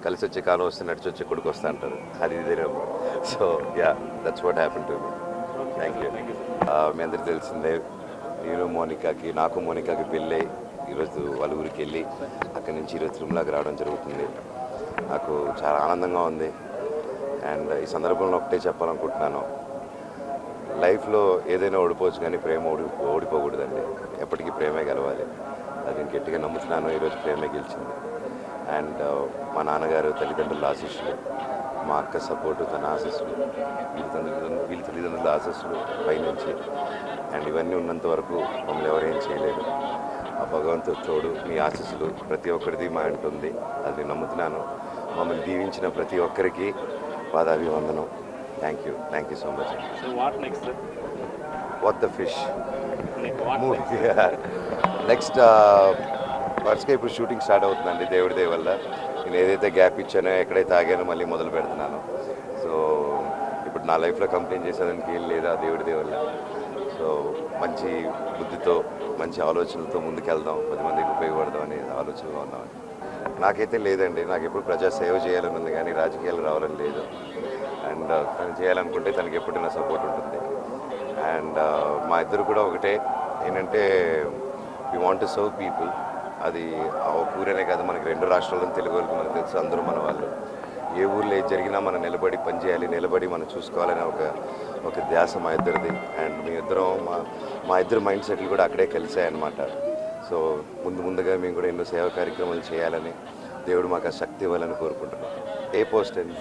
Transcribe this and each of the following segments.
కలిసి వచ్చే కాలం వస్తే నడిచి వచ్చే కొడుకు వస్తా అంటారు అది ఇదేనేమో so yeah that's what happen to me thank you మీ అందరికి తెలిసిందే నేను మోనికాకి నాకు మోనికాకి పెళ్ళి ఈరోజు వాళ్ళ ఊరికి వెళ్ళి అక్కడి నుంచి ఈరోజు తిరుమలకి రావడం జరుగుతుంది నాకు చాలా ఆనందంగా ఉంది అండ్ ఈ సందర్భంలో ఒకటే చెప్పాలనుకుంటున్నాను లైఫ్లో ఏదైనా ఓడిపోవచ్చు కానీ ప్రేమ ఓడి ఓడిపోకూడదండి ఎప్పటికీ ప్రేమే గెలవాలి అది నేను గట్టిగా నమ్ముతున్నాను ఈరోజు ప్రేమే గెలిచింది అండ్ మా నాన్నగారు తల్లిదండ్రుల ఆశీస్సులు మా అక్క సపోర్టు తన ఆశీస్సులు వీళ్ళ తల్లిదండ్రుల వీళ్ళ తల్లిదండ్రుల ఆశీస్సులు పైనుంచి అండ్ ఇవన్నీ ఉన్నంత వరకు మమ్మల్ని ఎవరేం చేయలేదు ఆ భగవంతుడు తోడు మీ ఆశీస్సులు ప్రతి ఒక్కరిది మా ఉంటుంది అది నేను నమ్ముతున్నాను మమ్మల్ని దీవించిన ప్రతి ఒక్కరికి పాదాభివందనం thank you thank you so much So what next? sir? What the fish Like what movie next వరుసగా ఇప్పుడు షూటింగ్ స్టార్ట్ అవుతుందండి దేవుడి దయ వల్ల నేను ఏదైతే గ్యాప్ ఇచ్చానో ఎక్కడైతే ఆగానో మళ్ళీ మొదలు పెడుతున్నాను సో ఇప్పుడు నా లైఫ్లో కంప్లైంట్ చేసేదానికి ఏం లేదా దేవుడి దయ వల్ల సో మంచి బుద్ధితో మంచి ఆలోచనలతో ముందుకెళ్దాం పది మందికి ఉపయోగపడదాం అనే ఆలోచనలో ఉన్నాం నాకైతే లేదండి నాకు ఎప్పుడు ప్రజా సేవ చేయాలని ఉంది కానీ రాజకీయాలు రావాలని లేదు అండ్ తను చేయాలనుకుంటే తనకి ఎప్పుడు నా సపోర్ట్ ఉంటుంది అండ్ మా ఇద్దరు కూడా ఒకటే ఏంటంటే we want to serve people అది ఆ ఒక ఊరనే కాదు మనకి రెండు రాష్ట్రాల్లో తెలుగు వాళ్ళకి మనకు తెలుసు అందరూ మన వాళ్ళు ఏ ఊర్లో ఏది జరిగినా మనం నిలబడి పనిచేయాలి నిలబడి మనం చూసుకోవాలనే ఒక ఒక ధ్యాస మా ఇద్దరిది అండ్ మీ ఇద్దరం మా మా ఇద్దరు మైండ్ సెట్లు కూడా అక్కడే కలిసాయన్నమాట సో ముందు ముందుగా మేము కూడా ఎన్నో సేవా కార్యక్రమాలు చేయాలని దేవుడు మాకు ఆ శక్తి ఇవ్వాలని కోరుకుంటున్నాం ఏ పోస్ట్ అండి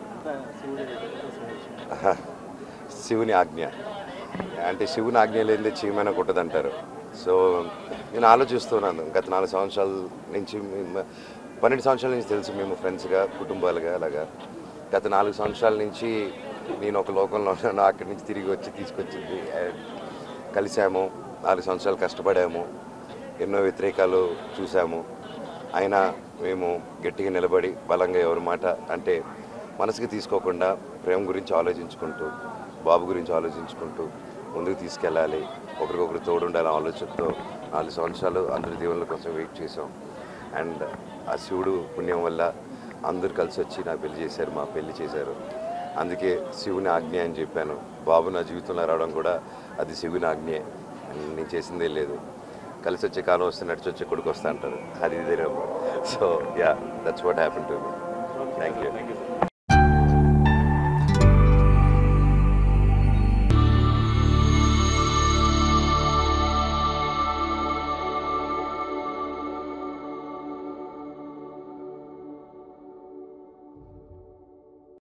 శివుని ఆజ్ఞ అంటే శివుని ఆజ్ఞ లేనిదే చీమైనా కొట్టదంటారు సో నేను ఆలోచిస్తున్నాను గత నాలుగు సంవత్సరాల నుంచి మేము- పన్నెండు సంవత్సరాల నుంచి తెలుసు మేము ఫ్రెండ్స్గా కుటుంబాలుగా అలాగా గత నాలుగు సంవత్సరాల నుంచి నేను ఒక లోకంలో ఉన్నాను అక్కడి నుంచి తిరిగి వచ్చి తీసుకొచ్చింది And కలిసాము నాలుగు సంవత్సరాలు కష్టపడాము ఎన్నో వ్యతిరేకాలు చూసాము అయినా మేము గట్టిగా నిలబడి బలంగా ఎవరి మాట అంటే మనసుకి తీసుకోకుండా ప్రేమ గురించి ఆలోచించుకుంటూ బాబు గురించి ఆలోచించుకుంటూ ముందుకు తీసుకెళ్ళాలి ఒకరికొకరు తోడుండాలి ఆలోచనతో నాలుగు సంవత్సరాలు అందరి దేవుళ్ళ కోసం వెయిట్ చేసాం అండ్ ఆ శివుడు పుణ్యం వల్ల అందరూ కలిసి వచ్చి నా పెళ్లి చేశారు మా పెళ్లి చేశారు అందుకే శివుని ఆజ్ఞ అని చెప్పాను బాబు నా జీవితంలో రావడం కూడా అది శివుని ఆజ్ఞే నేను చేసిందే లేదు కలిసి వచ్చే కాలం వస్తే నడిచి వచ్చే కొడుకు వస్తా అంటారు అది ఇదేనేమో so yeah that's what happen to me thank you Thank you, sir.